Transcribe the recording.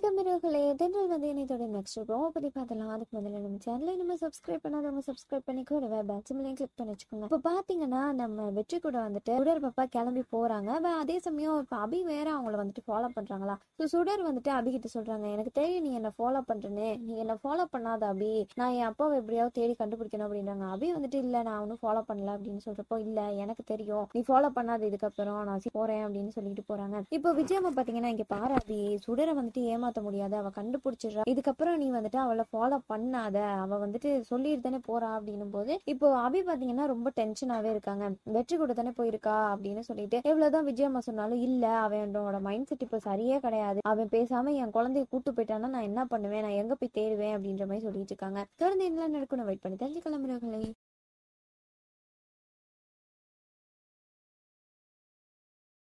வணக்கம் மிருகளே தென்றல் வந்து என்னையோட நெக்ஸ்ட் ப்ரோமோ பத்தி பார்த்தலாம் அதுக்கு முதல்ல நம்ம சேனலை நம்ம சப்ஸ்கிரைப் பண்ணாதவங்க சப்ஸ்கிரைப் பண்ணி கூட பேக் சிம்லையும் கிளிக் பண்ணி வச்சுக்கோங்க இப்போ பாத்தீங்கன்னா நம்ம வெற்றி கூட வந்துட்டு சுடர் பாப்பா கிளம்பி போறாங்க but அதே சமயம் இப்போ அபி வேற அவங்கள வந்துட்டு ஃபாலோ பண்றாங்களா ஸோ சுடர் வந்துட்டு அபி கிட்ட சொல்றாங்க எனக்கு தெரியும் நீ என்ன ஃபாலோ பண்றேன்னு நீ என்ன ஃபாலோ பண்ணாத அபி நான் என் அப்பாவை எப்படியாவது தேடி கண்டுபிடிக்கணும் அப்படின்றாங்க அபி வந்துட்டு இல்ல நான் ஒன்றும் ஃபாலோ பண்ணல அப்படின்னு சொல்றப்போ இல்ல எனக்கு தெரியும் நீ ஃபாலோ பண்ணாத இதுக்கப்புறம் நான் சி- போறேன் அப்படின்னு சொல்லிட்டு போறாங்க இப்போ விஜயம்மா பாத்தீங்கன்னா இங்க பாரு அபி சுடரை வந்துட்டு ஏமாத்த முடியாது அவ கண்டுபிடிச்சிடுறா இதுக்கப்புறம் நீ வந்துட்டு அவளை ஃபாலோ பண்ணாத அவ வந்துட்டு சொல்லிட்டு தானே போறா அப்படின்னும் போது இப்போ அபி பாத்தீங்கன்னா ரொம்ப டென்ஷனாவே இருக்காங்க வெற்றி கூட தானே போயிருக்கா அப்படின்னு சொல்லிட்டு எவ்வளவுதான் விஜயம்மா சொன்னாலும் இல்ல அவனோட மைண்ட் செட் இப்போ சரியே கிடையாது அவன் பேசாம என் குழந்தைய கூட்டு போயிட்டான்னா நான் என்ன பண்ணுவேன் நான் எங்க போய் தேடுவேன் அப்படின்ற மாதிரி சொல்லிட்டு இருக்காங்க தொடர்ந்து என்ன நடக்கணும் வெயிட் பண்ணி தெரிஞ்சுக்கலாம் மிருகங்களே